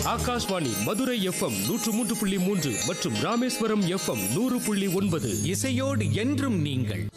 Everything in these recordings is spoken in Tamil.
ஆகாஷ்வாணி மதுரை எஃப்எம் நூற்று மூன்று புள்ளி மூன்று மற்றும் ராமேஸ்வரம் எஃப்எம் நூறு புள்ளி ஒன்பது இசையோடு என்றும் நீங்கள்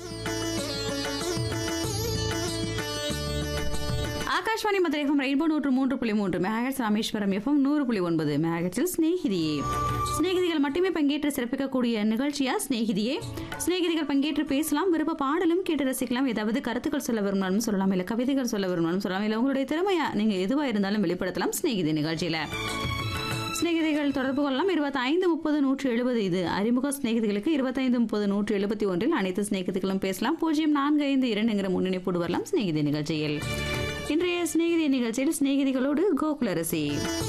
ஆகாஷ்வாணி மதுரை எஃப்எம் ரெயின்போ நூற்று மூன்று புள்ளி மூன்று மெகாஹெட்ஸ் ராமேஸ்வரம் எஃப்எம் நூறு புள்ளி ஒன்பது மெகாஹெட்ஸில் ஸ்நேகிதியே ஸ்நேகிதிகள் மட்டுமே பங்கேற்று சிறப்பிக்கக்கூடிய நிகழ்ச்சியா ஸ்நேகிதியே ஸ்நேகிதிகள் பங்கேற்று பேசலாம் விருப்ப பாடலும் கேட்டு ரசிக்கலாம் ஏதாவது கருத்துக்கள் சொல்ல விரும்பினாலும் சொல்லலாம் இல்லை கவிதைகள் சொல்ல விரும்பினாலும் சொல்லலாம் இல்லை உங்களுடைய திறமையா நீங்க எதுவா இருந்தாலும் வெளிப்படுத்தலாம் ஸ்நேகிதி நிகழ்ச்சியில சிநேகிதிகள் தொடர்பு கொள்ளலாம் இருபத்தி ஐந்து முப்பது நூற்று எழுபது இது அறிமுக சிநேகிதிகளுக்கு இருபத்தைந்து முப்பது நூற்று எழுபத்தி ஒன்றில் அனைத்து சிநேகிதிகளும் பேசலாம் பூஜ்ஜியம் நான்கு ஐந்து இரண்டுங்கிற முன்னணிப்போடு வரலாம் சிநேகிதி நிகழ்ச்சியில் இன்றைய சிநேகிதி நிகழ்ச்சியில் சிநேகிதிகளோடு கோகுலரசி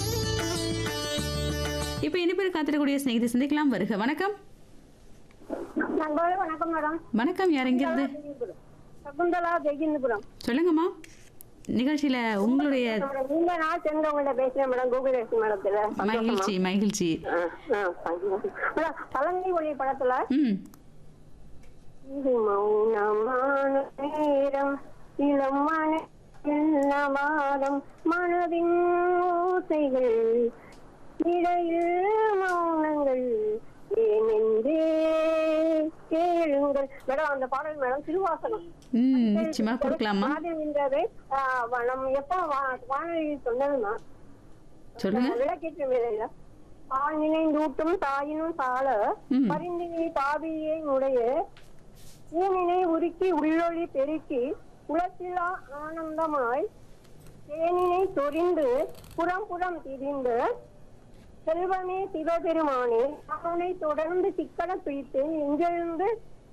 இப்போ இனிப்பேர் காத்திடக்கூடிய சிநேகிதி சந்திக்கலாம் வருக வணக்கம் நண்பர்களே வணக்கம் மேடம் வணக்கம் யார் எங்கிருந்து சகுந்தலா ஜெகிந்தபுரம் சொல்லுங்கம்மா நிகழ்ச்சியில உங்களுடைய நீங்க நான் சேர்ந்தவங்கள்ட்ட பேசுறேன் மேடம் கூகுளேஷ் மேடத்துல மகிழ்ச்சி மகிழ்ச்சி மேடம் பழனி ஒளி படத்துல ம் இது மௌனமான நேரம் இளமான மாதம் மனதின் ஓசைகள் இடையில் மௌனங்கள் ஏனென்றே கேளுங்கள் மேடம் அந்த பாடல் மேடம் திருவாசகம் ம் நிச்சயமா கொடுக்கலாமா நின்றது நம்ம எப்ப வா- வானொலி சொன்னதுன்னா சொல்லுங்க விளக்கேற்ற வேலையில ஆணினைந்தூட்டும் தாயினும் சால ம். பரிந்தினை பாவியை உடைய ஊனினை உருக்கி உள்ளொளி பெருக்கி உலத்திலா ஆனந்தமாய் தேனினை சொரிந்து புறம் புறம் திரிந்து செல்வமே சிவபெருமானே அவனை தொடர்ந்து சிக்கன பிடித்து எங்கிருந்து